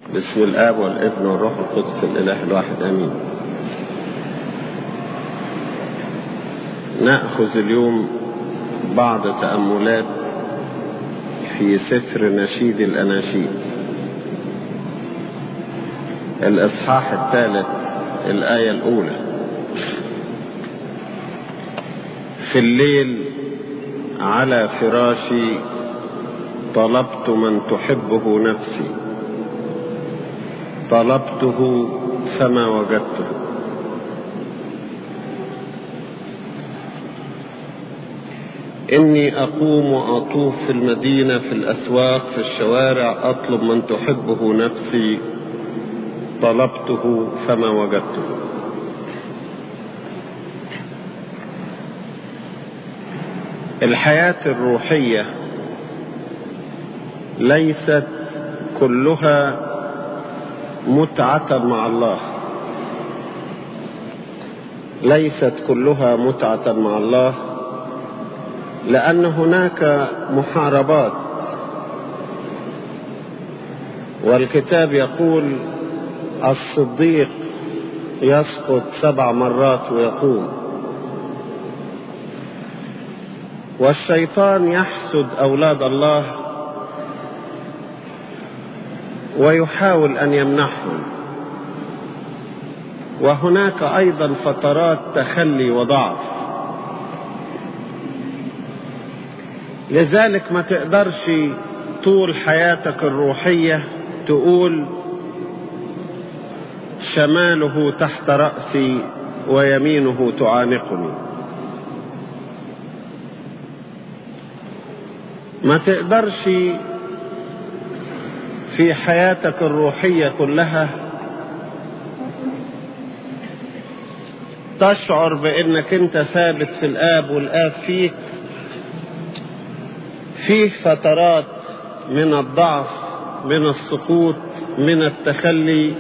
بسم الآب والابن والروح القدس الإله الواحد آمين نأخذ اليوم بعض تأملات في سفر نشيد الأناشيد الإصحاح الثالث الآية الأولى في الليل على فراشي طلبت من تحبه نفسي طلبته فما وجدته إني أقوم وأطوف في المدينة في الأسواق في الشوارع أطلب من تحبه نفسي طلبته فما وجدته الحياة الروحية ليست كلها متعة مع الله ليست كلها متعة مع الله لأن هناك محاربات والكتاب يقول الصديق يسقط سبع مرات ويقوم والشيطان يحسد أولاد الله ويحاول أن يمنحهم وهناك أيضا فترات تخلي وضعف لذلك ما تقدرش طول حياتك الروحية تقول شماله تحت رأسي ويمينه تعانقني ما تقدرش في حياتك الروحية كلها تشعر بانك انت ثابت في الاب والاب فيك فيه فترات من الضعف من السقوط من التخلي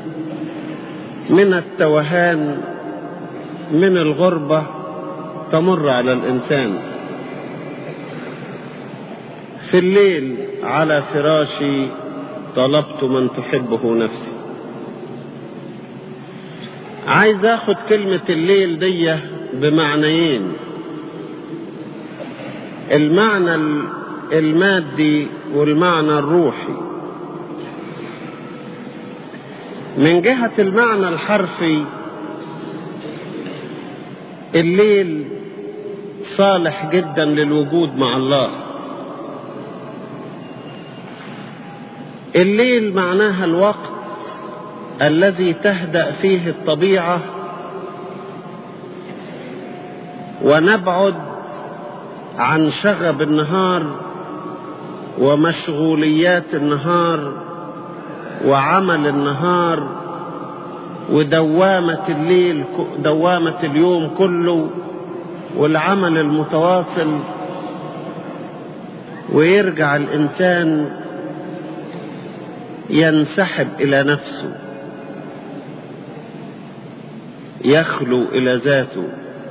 من التوهان من الغربة تمر على الإنسان في الليل على فراشي طلبت من تحبه نفسي عايز اخد كلمة الليل دي بمعنيين المعنى المادي والمعنى الروحي من جهة المعنى الحرفي الليل صالح جدا للوجود مع الله الليل معناها الوقت الذي تهدأ فيه الطبيعة ونبعد عن شغب النهار ومشغوليات النهار وعمل النهار ودوامة الليل دوامة اليوم كله والعمل المتواصل ويرجع الإنسان ينسحب إلى نفسه يخلو إلى ذاته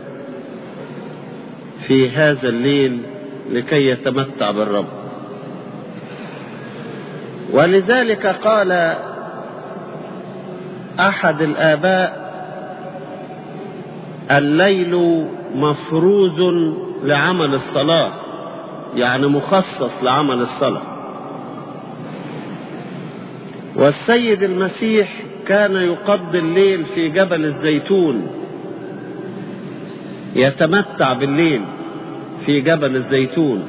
في هذا الليل لكي يتمتع بالرب ولذلك قال أحد الآباء الليل مفروز لعمل الصلاة يعني مخصص لعمل الصلاة والسيد المسيح كان يقضي الليل في جبل الزيتون يتمتع بالليل في جبل الزيتون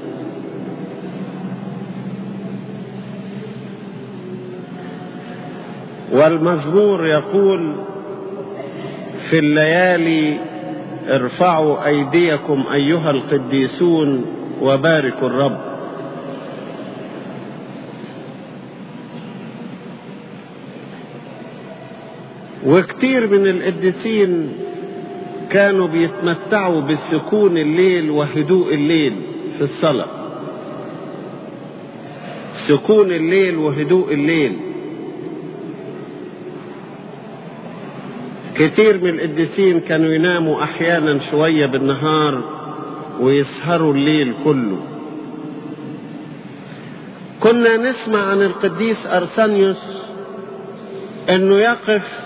والمزمور يقول في الليالي ارفعوا ايديكم ايها القديسون وباركوا الرب وكتير من القديسين كانوا بيتمتعوا بسكون الليل وهدوء الليل في الصلاة سكون الليل وهدوء الليل كتير من القديسين كانوا يناموا أحيانا شوية بالنهار ويسهروا الليل كله كنا نسمع عن القديس أرسانيوس انه يقف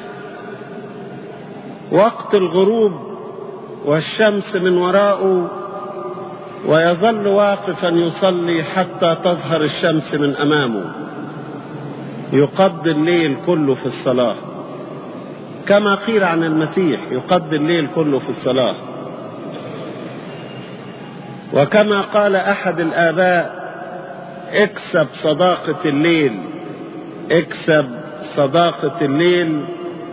وقت الغروب والشمس من وراءه ويظل واقفا يصلي حتى تظهر الشمس من امامه يقضي الليل كله في الصلاه كما قيل عن المسيح يقضي الليل كله في الصلاه وكما قال احد الاباء اكسب صداقه الليل اكسب صداقه الليل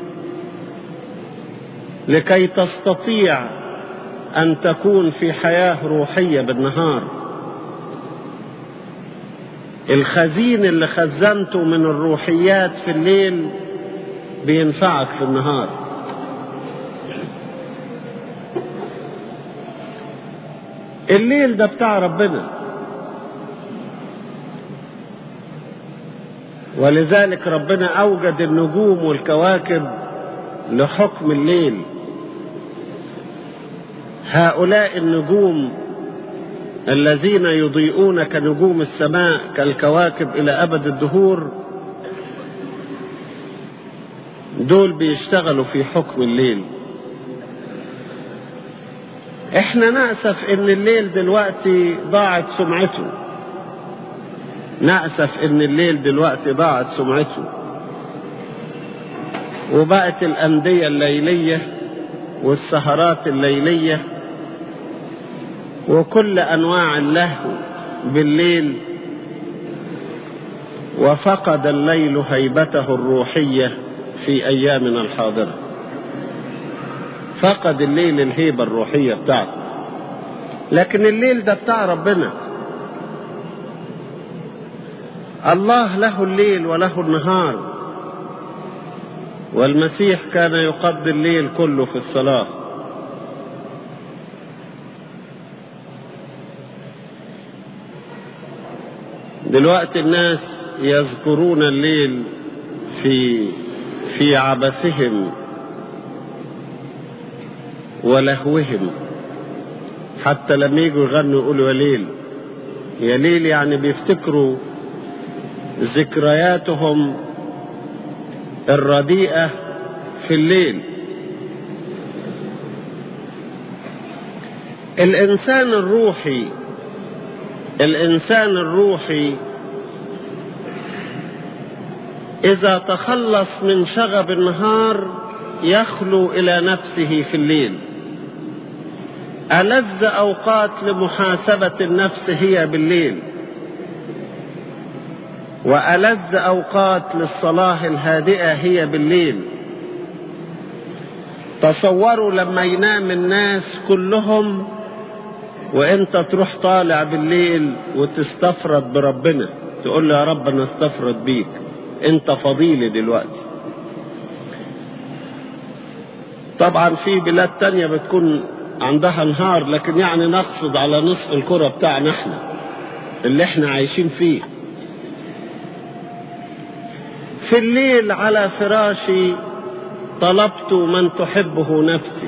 لكي تستطيع ان تكون في حياه روحيه بالنهار الخزين اللي خزنته من الروحيات في الليل بينفعك في النهار الليل ده بتاع ربنا ولذلك ربنا اوجد النجوم والكواكب لحكم الليل هؤلاء النجوم الذين يضيئون كنجوم السماء كالكواكب الى ابد الدهور دول بيشتغلوا في حكم الليل احنا نأسف ان الليل دلوقتي ضاعت سمعته نأسف ان الليل دلوقتي ضاعت سمعته وبقت الأندية الليلية والسهرات الليلية وكل أنواع اللهو بالليل وفقد الليل هيبته الروحية في أيامنا الحاضرة فقد الليل الهيبة الروحية بتاعته لكن الليل ده بتاع ربنا الله له الليل وله النهار والمسيح كان يقضي الليل كله في الصلاة دلوقتي الناس يذكرون الليل في في عبثهم ولهوهم حتى لما يجوا يغنوا يقولوا يا ليل يا ليل يعني بيفتكروا ذكرياتهم الرديئة في الليل الإنسان الروحي الإنسان الروحي إذا تخلص من شغب النهار يخلو إلى نفسه في الليل ألذ أوقات لمحاسبة النفس هي بالليل وألذ أوقات للصلاة الهادئة هي بالليل تصوروا لما ينام الناس كلهم وانت تروح طالع بالليل وتستفرد بربنا تقول له يا رب انا استفرد بيك انت فضيلي دلوقتي طبعا في بلاد تانية بتكون عندها نهار لكن يعني نقصد على نصف الكرة بتاعنا احنا اللي احنا عايشين فيه في الليل على فراشي طلبت من تحبه نفسي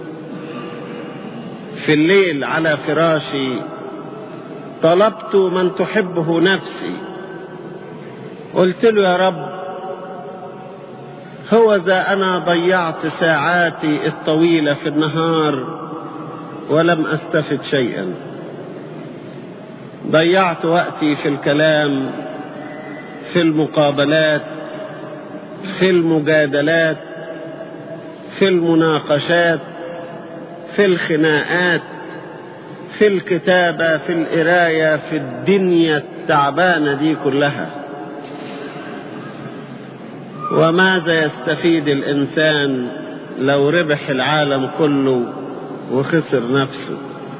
في الليل على فراشي طلبت من تحبه نفسي قلت له يا رب هو ذا انا ضيعت ساعاتي الطويله في النهار ولم استفد شيئا ضيعت وقتي في الكلام في المقابلات في المجادلات في المناقشات في الخناقات في الكتابة في القراية في الدنيا التعبانة دي كلها وماذا يستفيد الإنسان لو ربح العالم كله وخسر نفسه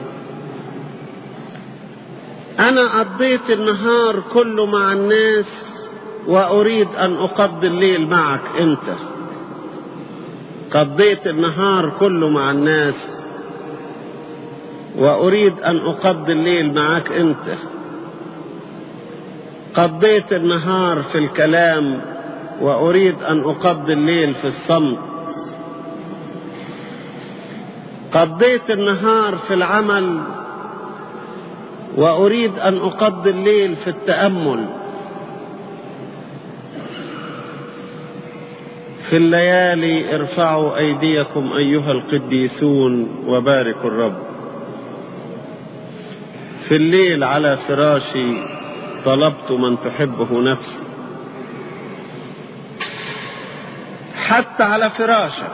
أنا قضيت النهار كله مع الناس وأريد أن أقضي الليل معك أنت قضيت النهار كله مع الناس وأريد أن أقضي الليل معك أنت قضيت النهار في الكلام وأريد أن أقضي الليل في الصمت قضيت النهار في العمل وأريد أن أقضي الليل في التأمل في الليالي ارفعوا أيديكم أيها القديسون وباركوا الرب في الليل على فراشي طلبت من تحبه نفسي حتى على فراشك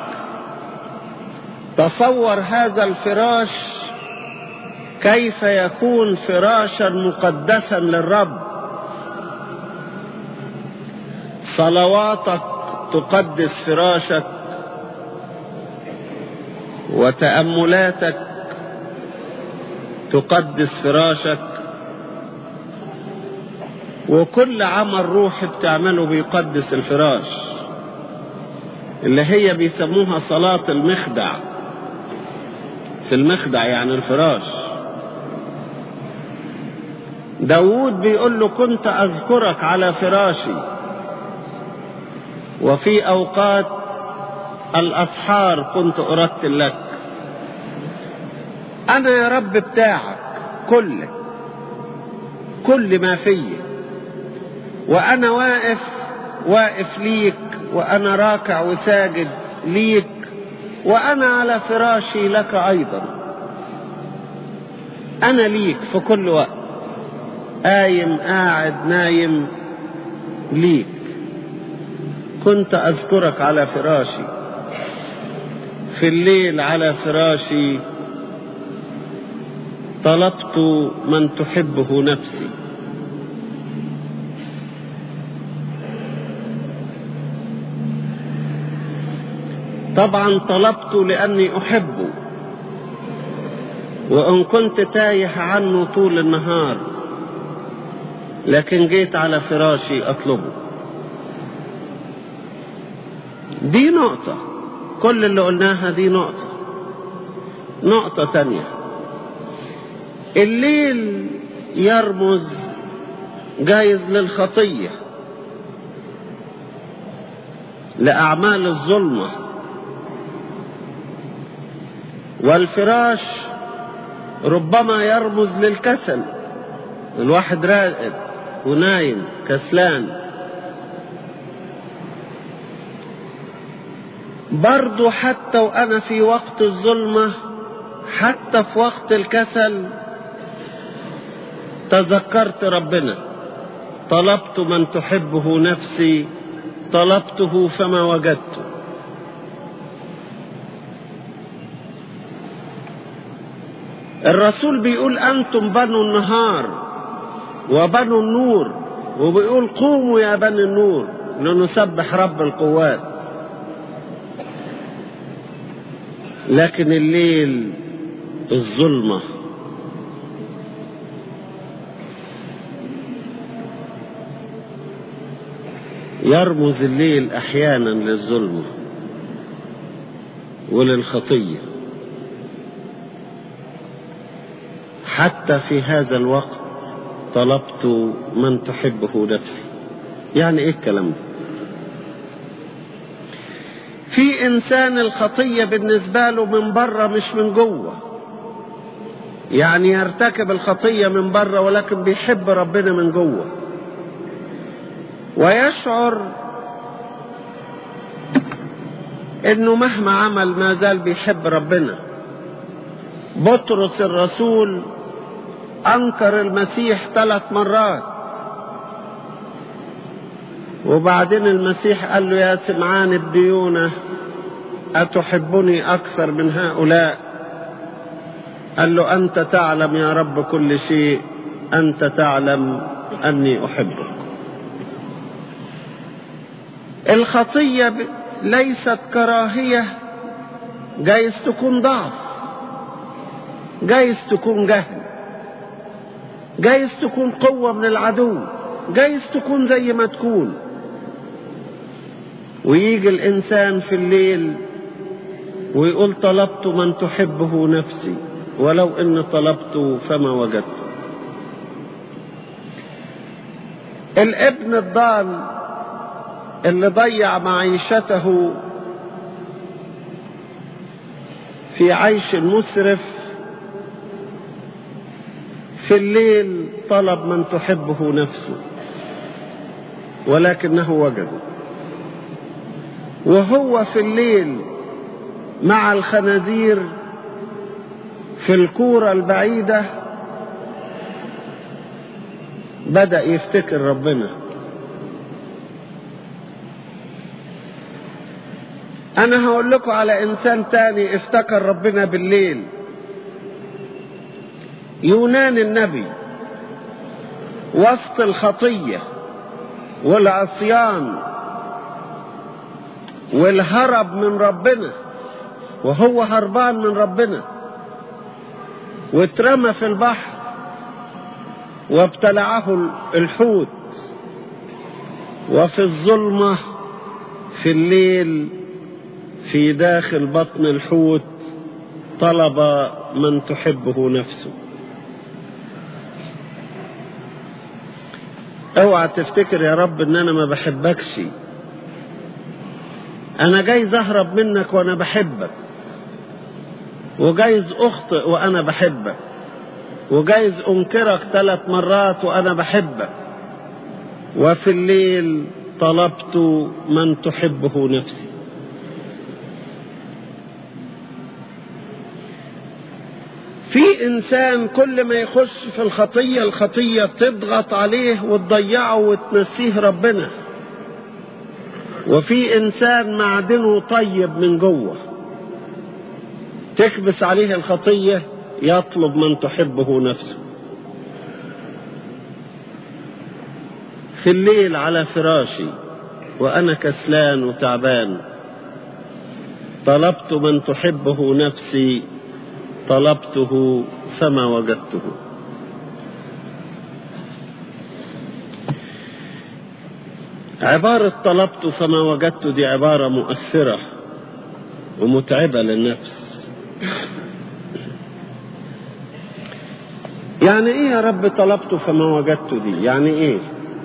تصور هذا الفراش كيف يكون فراشا مقدسا للرب صلواتك تقدس فراشك وتاملاتك تقدس فراشك وكل عمل روحي بتعمله بيقدس الفراش اللي هي بيسموها صلاة المخدع في المخدع يعني الفراش داود بيقول له كنت أذكرك على فراشي وفي أوقات الأسحار كنت أرتل لك أنا يا رب بتاعك كل كل ما فيي وأنا واقف واقف ليك وأنا راكع وساجد ليك وأنا على فراشي لك أيضا أنا ليك في كل وقت قايم قاعد نايم ليك كنت أذكرك على فراشي في الليل على فراشي طلبت من تحبه نفسي طبعا طلبت لأني أحبه وإن كنت تايه عنه طول النهار لكن جيت على فراشي أطلبه دي نقطة كل اللي قلناها دي نقطة نقطة تانية الليل يرمز جايز للخطية لأعمال الظلمة والفراش ربما يرمز للكسل الواحد راقد ونايم كسلان برضو حتى وأنا في وقت الظلمة حتى في وقت الكسل تذكرت ربنا طلبت من تحبه نفسي طلبته فما وجدته الرسول بيقول أنتم بنو النهار وبنو النور وبيقول قوموا يا بني النور لنسبح رب القوات لكن الليل الظلمة يرمز الليل أحيانا للظلمة وللخطيه حتى في هذا الوقت طلبت من تحبه نفسي يعني ايه الكلام ده في انسان الخطيه بالنسبه له من بره مش من جوه يعني يرتكب الخطيه من بره ولكن بيحب ربنا من جوه ويشعر انه مهما عمل ما زال بيحب ربنا بطرس الرسول أنكر المسيح ثلاث مرات وبعدين المسيح قال له يا سمعان الديونة أتحبني أكثر من هؤلاء قال له أنت تعلم يا رب كل شيء أنت تعلم أني أحبك الخطية ليست كراهية جايز تكون ضعف جايز تكون جهل جايز تكون قوة من العدو جايز تكون زي ما تكون ويجي الإنسان في الليل ويقول طلبت من تحبه نفسي ولو إن طلبت فما وجدت الابن الضال اللي ضيع معيشته في عيش مسرف في الليل طلب من تحبه نفسه ولكنه وجده وهو في الليل مع الخنازير في الكورة البعيدة بدأ يفتكر ربنا أنا هقول لكم على إنسان تاني افتكر ربنا بالليل يونان النبي وسط الخطية والعصيان والهرب من ربنا وهو هربان من ربنا واترمى في البحر وابتلعه الحوت وفي الظلمة في الليل في داخل بطن الحوت طلب من تحبه نفسه اوعى تفتكر يا رب ان انا ما بحبكش انا جايز اهرب منك وانا بحبك وجايز اخطئ وانا بحبك وجايز انكرك ثلاث مرات وانا بحبك وفي الليل طلبت من تحبه نفسي في انسان كل ما يخش في الخطيه الخطيه تضغط عليه وتضيعه وتنسيه ربنا وفي انسان معدنه طيب من جوه تكبس عليه الخطيه يطلب من تحبه نفسه في الليل على فراشي وانا كسلان وتعبان طلبت من تحبه نفسي طلبته فما وجدته عبارة طلبت فما وجدت دي عبارة مؤثرة ومتعبة للنفس يعني ايه يا رب طلبت فما وجدت دي يعني ايه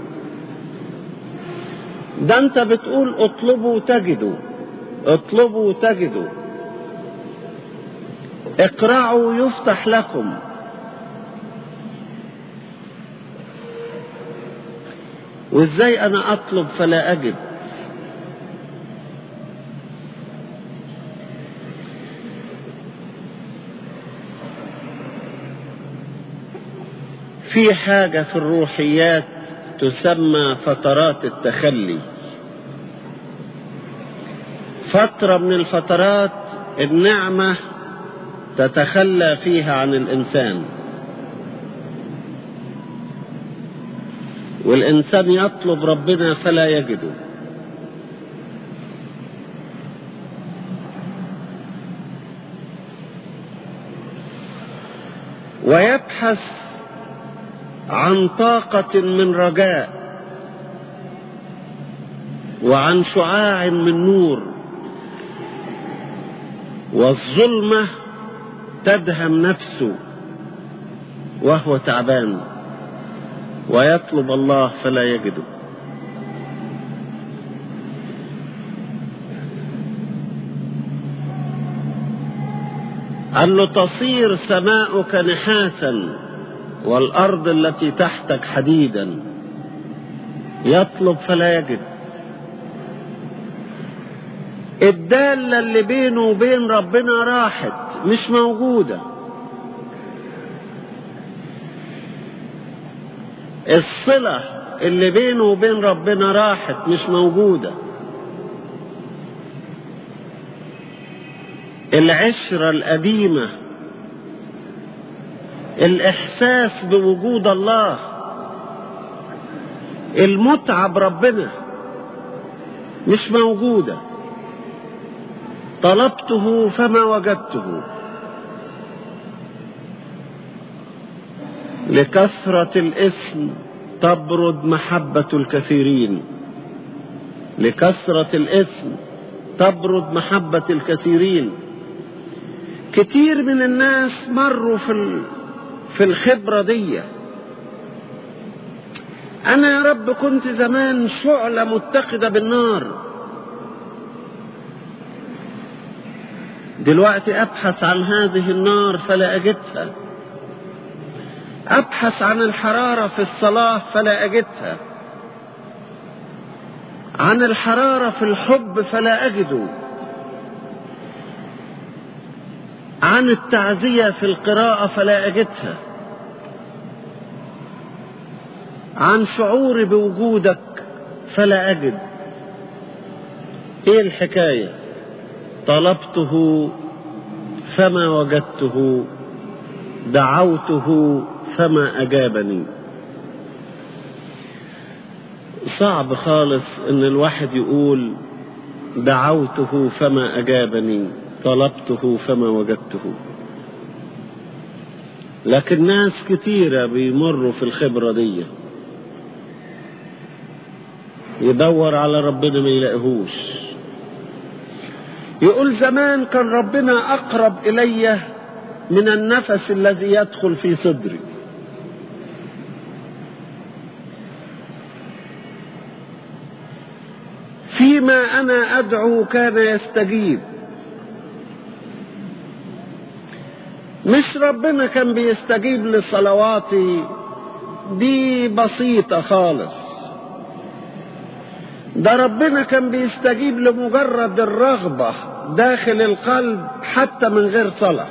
ده انت بتقول اطلبوا تجدوا اطلبوا تجدوا اقرعوا يفتح لكم وازاي انا اطلب فلا اجد في حاجة في الروحيات تسمى فترات التخلي فترة من الفترات النعمة تتخلى فيها عن الإنسان والإنسان يطلب ربنا فلا يجده ويبحث عن طاقة من رجاء وعن شعاع من نور والظلمة تدهم نفسه وهو تعبان ويطلب الله فلا يجده قال له تصير سماؤك نحاسا والأرض التي تحتك حديدا يطلب فلا يجد الدالة اللي بينه وبين ربنا راحت مش موجودة الصلة اللي بينه وبين ربنا راحت مش موجودة العشرة القديمة الإحساس بوجود الله المتعة بربنا مش موجودة طلبته فما وجدته لكثرة الاسم تبرد محبة الكثيرين لكثرة الاسم تبرد محبة الكثيرين كتير من الناس مروا في في الخبرة دي أنا يا رب كنت زمان شعلة متقدة بالنار دلوقتي أبحث عن هذه النار فلا أجدها أبحث عن الحرارة في الصلاة فلا أجدها عن الحرارة في الحب فلا أجد عن التعزية في القراءة فلا أجدها عن شعوري بوجودك فلا أجد إيه الحكاية طلبته فما وجدته دعوته فما أجابني صعب خالص ان الواحد يقول دعوته فما اجابني طلبته فما وجدته لكن ناس كتيرة بيمروا في الخبرة دي يدور على ربنا ما يلاقيهوش يقول زمان كان ربنا اقرب الي من النفس الذي يدخل في صدري فيما انا ادعو كان يستجيب مش ربنا كان بيستجيب لصلواتي دي بسيطة خالص ده ربنا كان بيستجيب لمجرد الرغبة داخل القلب حتى من غير صلاة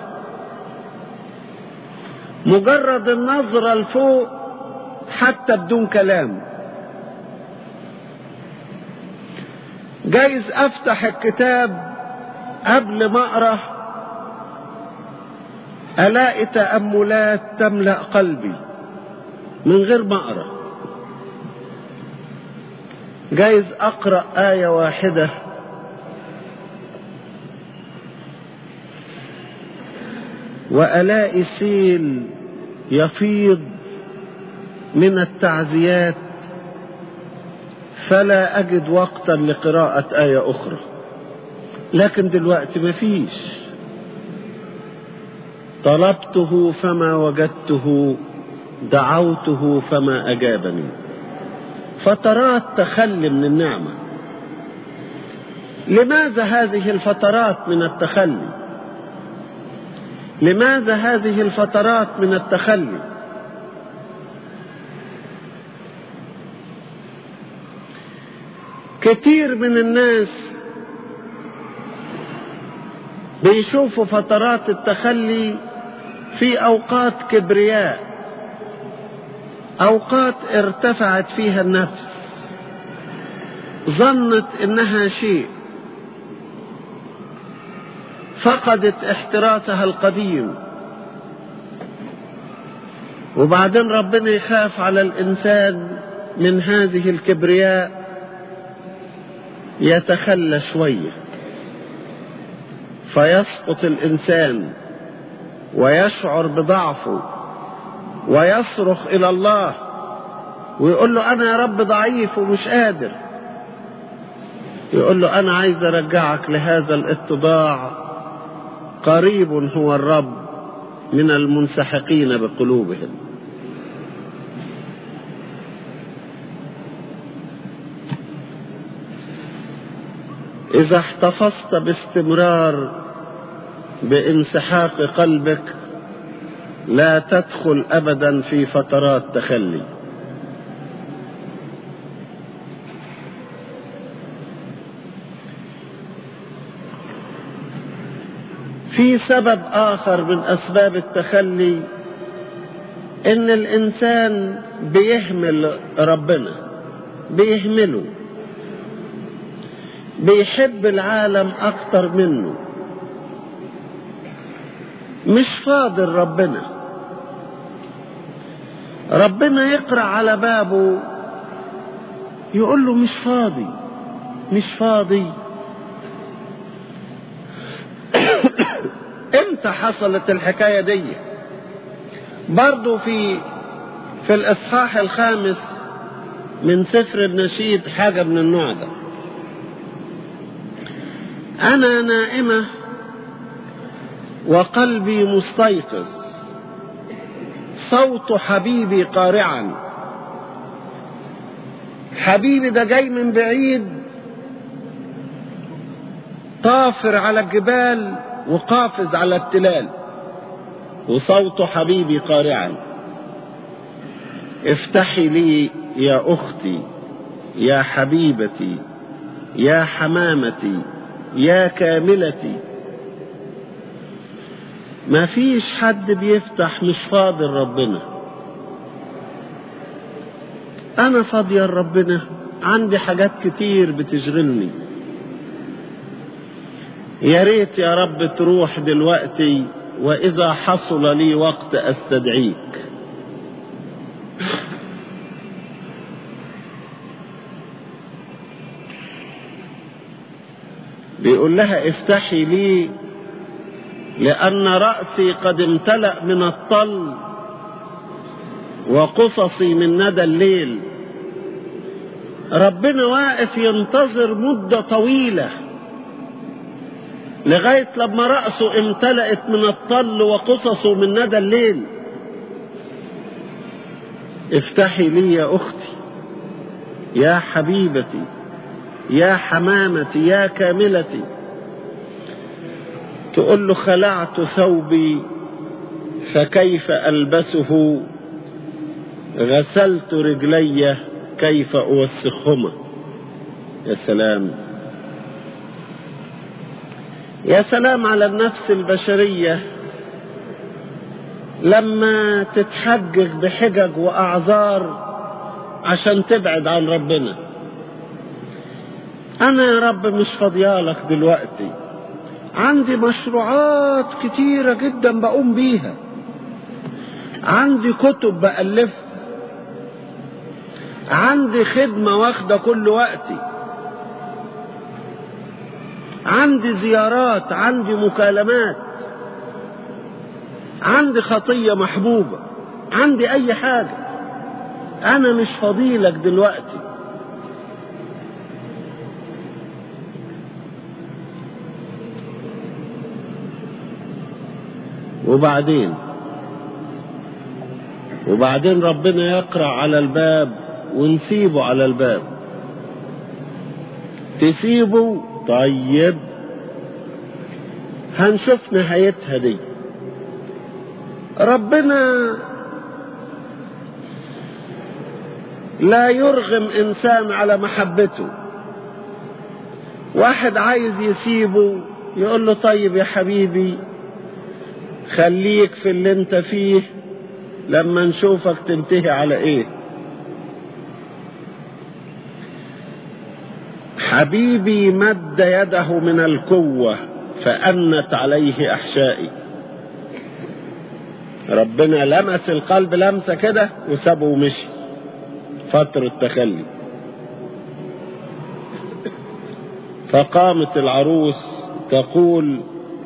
مجرد النظرة لفوق حتى بدون كلام جايز افتح الكتاب قبل ما اقرا الاقي تاملات تملا قلبي من غير ما اقرا جايز اقرا ايه واحده والاقي سيل يفيض من التعزيات فلا أجد وقتا لقراءة آية أخرى لكن دلوقتي مفيش طلبته فما وجدته دعوته فما أجابني فترات تخلي من النعمة لماذا هذه الفترات من التخلي لماذا هذه الفترات من التخلي كتير من الناس بيشوفوا فترات التخلي في اوقات كبرياء اوقات ارتفعت فيها النفس ظنت انها شيء فقدت احتراسها القديم وبعدين ربنا يخاف على الانسان من هذه الكبرياء يتخلى شوية فيسقط الإنسان ويشعر بضعفه ويصرخ إلى الله ويقول له أنا يا رب ضعيف ومش قادر يقول له أنا عايز أرجعك لهذا الاتضاع قريب هو الرب من المنسحقين بقلوبهم إذا احتفظت باستمرار بانسحاق قلبك لا تدخل أبدا في فترات تخلي في سبب آخر من أسباب التخلي إن الإنسان بيهمل ربنا بيهمله بيحب العالم اكتر منه مش فاضل ربنا ربنا يقرا على بابه يقول له مش فاضي مش فاضي امتى حصلت الحكايه دي برضو في في الاصحاح الخامس من سفر النشيد حاجه من النوع ده أنا نائمة وقلبي مستيقظ صوت حبيبي قارعا حبيبي ده جاي من بعيد طافر على الجبال وقافز على التلال وصوت حبيبي قارعا افتحي لي يا أختي يا حبيبتي يا حمامتي يا كاملتي ما فيش حد بيفتح مش فاضي ربنا انا فاضي ربنا عندي حاجات كتير بتشغلني يا ريت يا رب تروح دلوقتي واذا حصل لي وقت استدعيك بيقول لها افتحي لي لأن رأسي قد امتلأ من الطل وقصصي من ندى الليل ربنا واقف ينتظر مدة طويلة لغاية لما رأسه امتلأت من الطل وقصصه من ندى الليل افتحي لي يا أختي يا حبيبتي يا حمامتي يا كاملتي تقول له خلعت ثوبي فكيف ألبسه غسلت رجلي كيف أوسخهما يا سلام يا سلام على النفس البشرية لما تتحجج بحجج وأعذار عشان تبعد عن ربنا أنا يا رب مش فاضيالك دلوقتي عندي مشروعات كتيرة جدا بقوم بيها عندي كتب بألفها عندي خدمة واخدة كل وقتي عندي زيارات عندي مكالمات عندي خطية محبوبة عندي أي حاجة أنا مش فضيلك دلوقتي وبعدين وبعدين ربنا يقرأ على الباب ونسيبه على الباب تسيبه طيب هنشوف نهايتها دي ربنا لا يرغم انسان على محبته واحد عايز يسيبه يقول له طيب يا حبيبي خليك في اللي انت فيه لما نشوفك تنتهي على ايه حبيبي مد يده من القوة فأنت عليه أحشائي ربنا لمس القلب لمسة كده وسابه ومشي فترة تخلي فقامت العروس تقول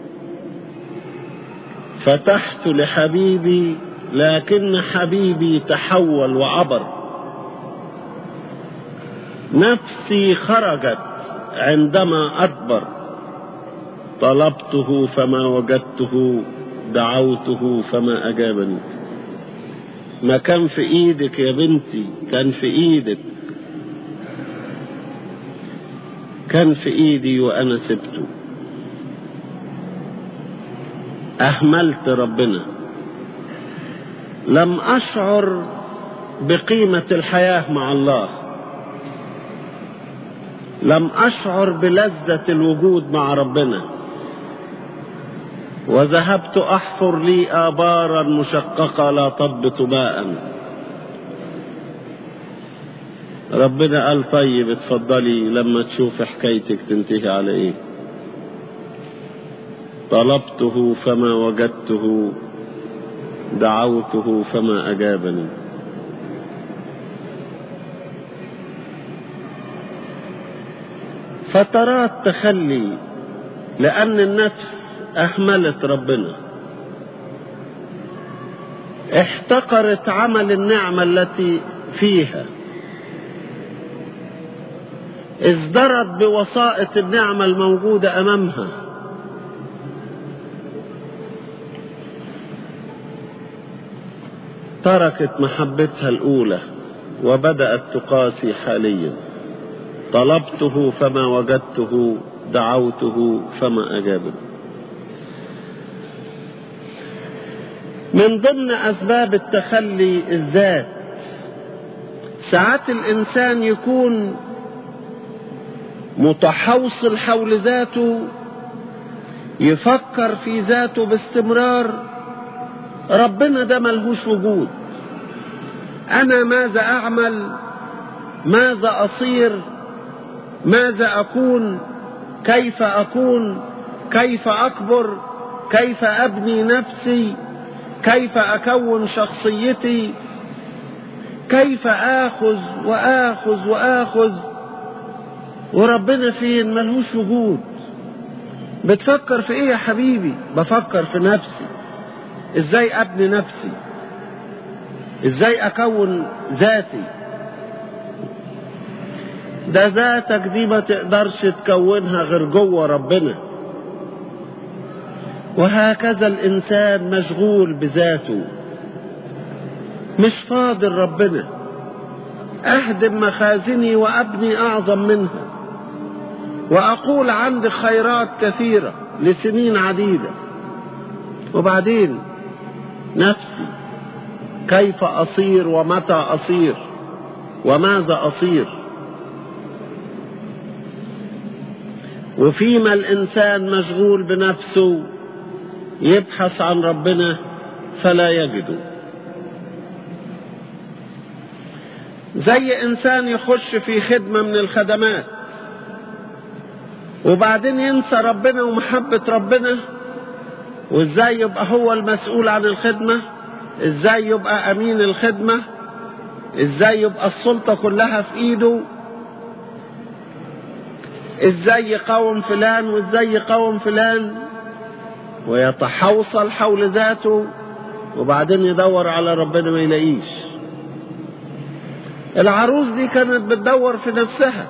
فتحت لحبيبي لكن حبيبي تحول وعبر نفسي خرجت عندما أدبر طلبته فما وجدته دعوته فما أجابني ما كان في إيدك يا بنتي كان في إيدك كان في إيدي وأنا سبته أهملت ربنا لم أشعر بقيمة الحياة مع الله لم أشعر بلذة الوجود مع ربنا وذهبت أحفر لي آبارا مشققة لا تضبط ماء ربنا قال طيب اتفضلي لما تشوف حكايتك تنتهي على ايه طلبته فما وجدته دعوته فما أجابني فترات تخلي لأن النفس أهملت ربنا احتقرت عمل النعمة التي فيها ازدرت بوسائط النعمة الموجودة أمامها تركت محبتها الأولى وبدأت تقاسي حاليا طلبته فما وجدته دعوته فما أجابني من ضمن أسباب التخلي الذات ساعات الإنسان يكون متحوصل حول ذاته يفكر في ذاته باستمرار ربنا ده ملهوش وجود أنا ماذا أعمل ماذا أصير ماذا أكون كيف أكون كيف أكبر كيف أبني نفسي كيف أكون شخصيتي كيف آخذ وآخذ وآخذ وربنا فين ملهوش وجود بتفكر في ايه يا حبيبي بفكر في نفسي ازاي ابني نفسي ازاي اكون ذاتي ده ذاتك دي ما تقدرش تكونها غير جوه ربنا وهكذا الانسان مشغول بذاته مش فاضل ربنا اهدم مخازني وابني اعظم منها واقول عندي خيرات كثيره لسنين عديده وبعدين نفسي كيف اصير ومتى اصير وماذا اصير وفيما الانسان مشغول بنفسه يبحث عن ربنا فلا يجده زي انسان يخش في خدمه من الخدمات وبعدين ينسى ربنا ومحبه ربنا وازاي يبقى هو المسؤول عن الخدمه ازاي يبقى امين الخدمه ازاي يبقى السلطه كلها في ايده ازاي يقاوم فلان وازاي يقاوم فلان ويتحوصل حول ذاته وبعدين يدور على ربنا ما يلاقيش العروس دي كانت بتدور في نفسها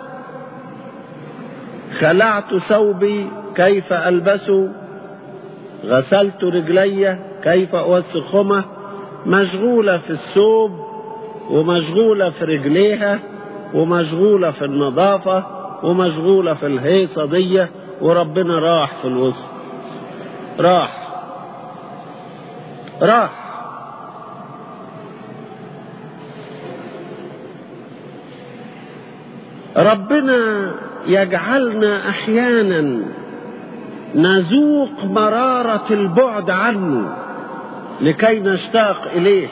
خلعت ثوبي كيف ألبسه غسلت رجلي كيف أوسخهما مشغولة في الثوب ومشغولة في رجليها ومشغولة في النظافة ومشغولة في الهيصة دي وربنا راح في الوسط راح راح ربنا يجعلنا احيانا نذوق مراره البعد عنه لكي نشتاق اليه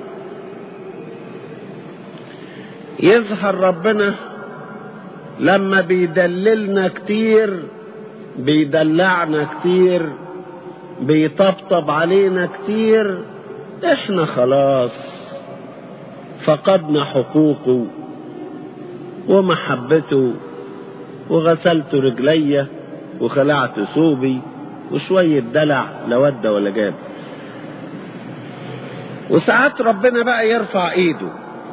يظهر ربنا لما بيدللنا كتير بيدلعنا كتير بيطبطب علينا كتير احنا خلاص فقدنا حقوقه ومحبته وغسلت رجلي وخلعت ثوبي وشوية دلع لا ود ولا جاب وساعات ربنا بقى يرفع ايده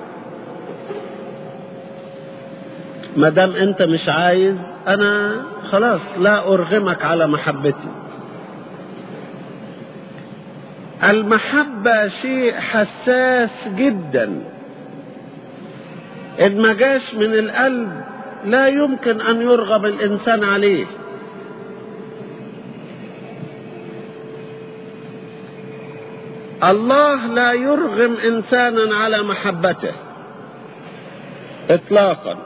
ما دام انت مش عايز انا خلاص لا ارغمك على محبتي المحبة شيء حساس جدا إن ما جاش من القلب لا يمكن أن يرغب الإنسان عليه الله لا يرغم إنسانا على محبته إطلاقا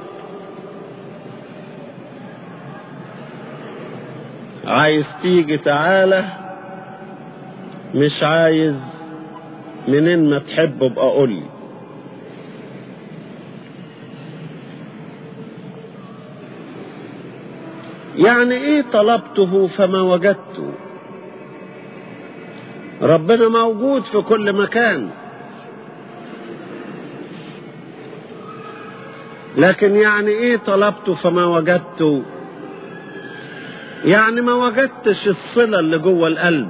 عايز تيجي تعالى مش عايز منين ما تحب ابقى قول لي يعني ايه طلبته فما وجدته ربنا موجود في كل مكان لكن يعني ايه طلبته فما وجدته يعني ما وجدتش الصلة اللي جوه القلب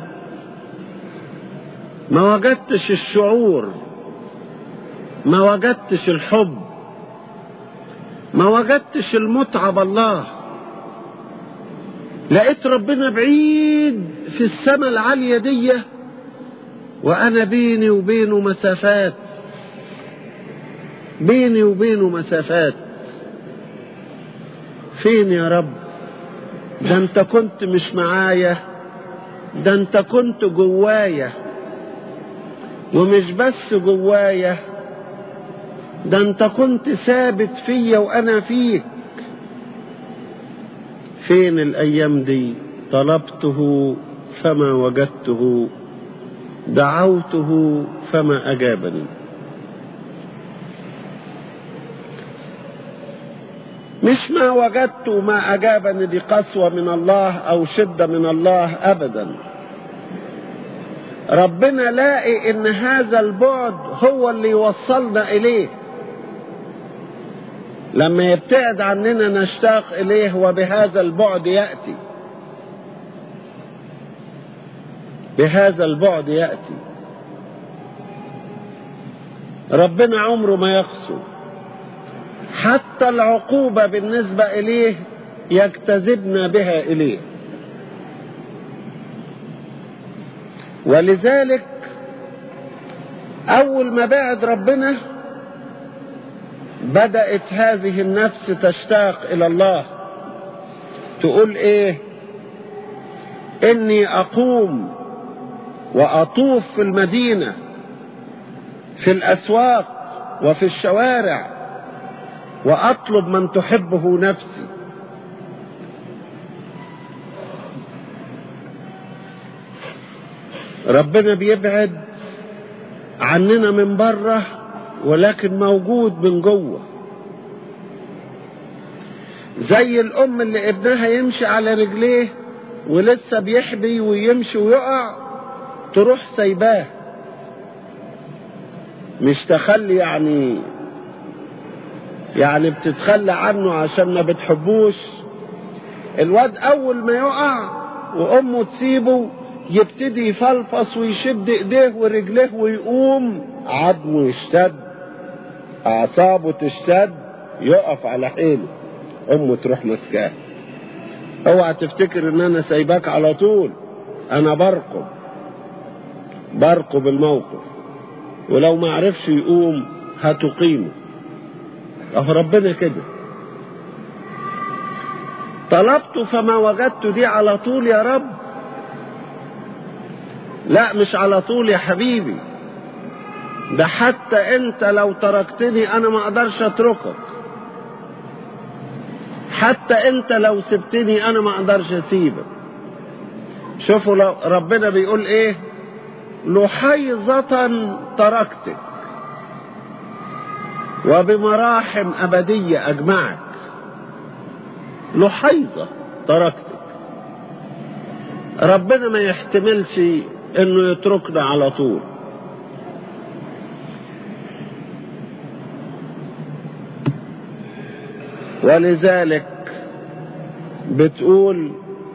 ما وجدتش الشعور ما وجدتش الحب ما وجدتش المتعة بالله لقيت ربنا بعيد في السماء العالية دي وأنا بيني وبينه مسافات بيني وبينه مسافات فين يا رب ده انت كنت مش معايا ده انت كنت جوايا ومش بس جوايا ده انت كنت ثابت فيا وانا فيك فين الايام دي طلبته فما وجدته دعوته فما اجابني مش ما وجدت ما أجابني بقسوة من الله أو شدة من الله أبدا ربنا لاقي إن هذا البعد هو اللي يوصلنا إليه لما يبتعد عننا نشتاق إليه وبهذا البعد يأتي بهذا البعد يأتي ربنا عمره ما يقسو حتى العقوبة بالنسبة إليه يجتذبنا بها إليه ولذلك أول ما بعد ربنا بدأت هذه النفس تشتاق إلى الله تقول إيه إني أقوم وأطوف في المدينة في الأسواق وفي الشوارع وأطلب من تحبه نفسي ربنا بيبعد عننا من بره ولكن موجود من جوه زي الأم اللي ابنها يمشي على رجليه ولسه بيحبي ويمشي ويقع تروح سايباه مش تخلي يعني يعني بتتخلى عنه عشان ما بتحبوش الواد اول ما يقع وامه تسيبه يبتدي يفلفص ويشد ايديه ورجليه ويقوم عظمه يشتد اعصابه تشتد يقف على حيله امه تروح ماسكاه اوعى تفتكر ان انا سايباك على طول انا برقب برقب الموقف ولو ما عرفش يقوم هتقيمه اهو ربنا كده طلبت فما وجدت دي على طول يا رب لا مش على طول يا حبيبي ده حتى انت لو تركتني انا ما اقدرش اتركك حتى انت لو سبتني انا ما اقدرش اسيبك شوفوا لو ربنا بيقول ايه لحيظة تركتك وبمراحم أبدية أجمعك لحيظة تركتك ربنا ما يحتملش انه يتركنا على طول ولذلك بتقول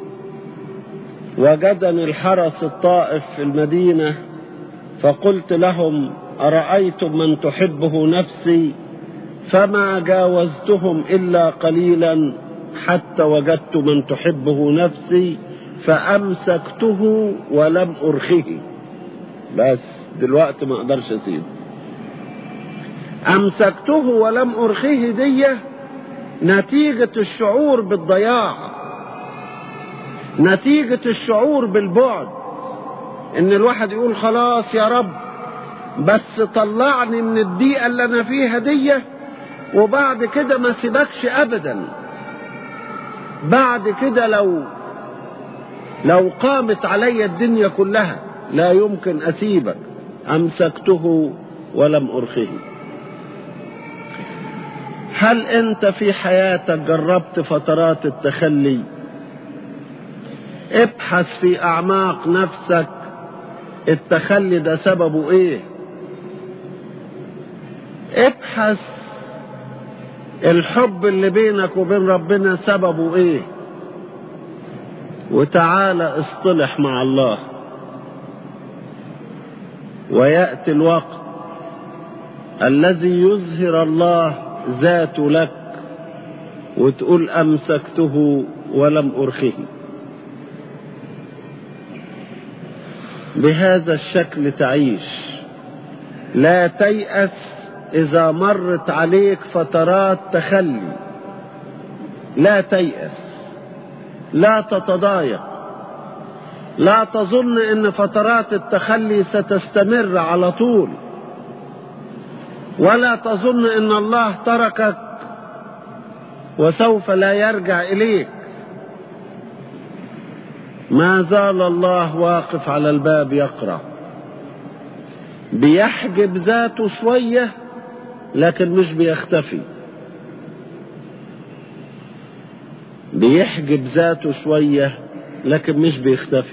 وجدني الحرس الطائف في المدينة فقلت لهم أرأيتم من تحبه نفسي فما جاوزتهم إلا قليلا حتى وجدت من تحبه نفسي فأمسكته ولم أرخه بس دلوقتي ما أقدرش أسيبه أمسكته ولم أرخه دي نتيجة الشعور بالضياع نتيجة الشعور بالبعد ان الواحد يقول خلاص يا رب بس طلعني من الضيقة اللي انا فيها دي وبعد كده ما سيبكش ابدا بعد كده لو لو قامت علي الدنيا كلها لا يمكن اسيبك امسكته ولم ارخه هل انت في حياتك جربت فترات التخلي ابحث في اعماق نفسك التخلي ده سببه ايه ابحث الحب اللي بينك وبين ربنا سببه ايه وتعالى اصطلح مع الله وياتي الوقت الذي يظهر الله ذاته لك وتقول امسكته ولم ارخه بهذا الشكل تعيش لا تيأس إذا مرت عليك فترات تخلي لا تيأس لا تتضايق لا تظن ان فترات التخلي ستستمر على طول ولا تظن ان الله تركك وسوف لا يرجع اليك ما زال الله واقف على الباب يقرا بيحجب ذاته شويه لكن مش بيختفي بيحجب ذاته شويه لكن مش بيختفي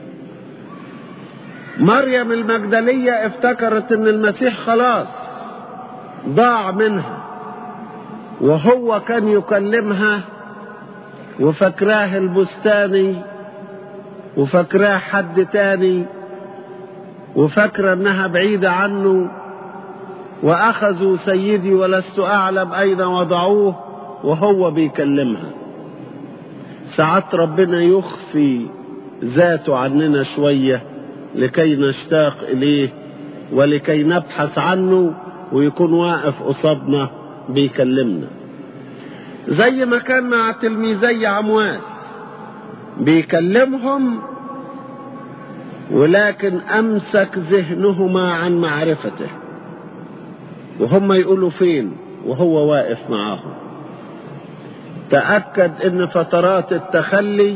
مريم المجدليه افتكرت ان المسيح خلاص ضاع منها وهو كان يكلمها وفكراه البستاني وفكراه حد تاني وفكر انها بعيدة عنه واخذوا سيدي ولست اعلم اين وضعوه وهو بيكلمها ساعات ربنا يخفي ذاته عننا شوية لكي نشتاق اليه ولكي نبحث عنه ويكون واقف قصادنا بيكلمنا زي ما كان مع تلميذي عمواس بيكلمهم ولكن امسك ذهنهما عن معرفته وهم يقولوا فين وهو واقف معاهم تاكد ان فترات التخلي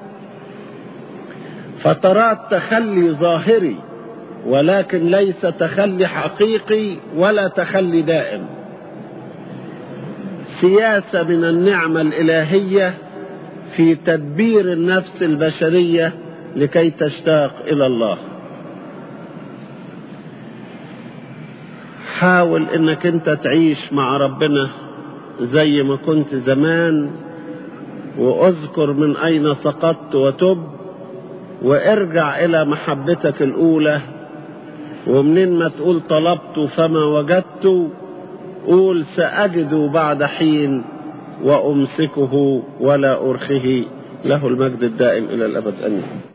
فترات تخلي ظاهري ولكن ليس تخلي حقيقي ولا تخلي دائم سياسه من النعمه الالهيه في تدبير النفس البشريه لكي تشتاق الى الله حاول انك انت تعيش مع ربنا زي ما كنت زمان واذكر من اين سقطت وتب وارجع الى محبتك الاولى ومنين ما تقول طلبت فما وجدت قول ساجد بعد حين وامسكه ولا ارخه له المجد الدائم الى الابد امين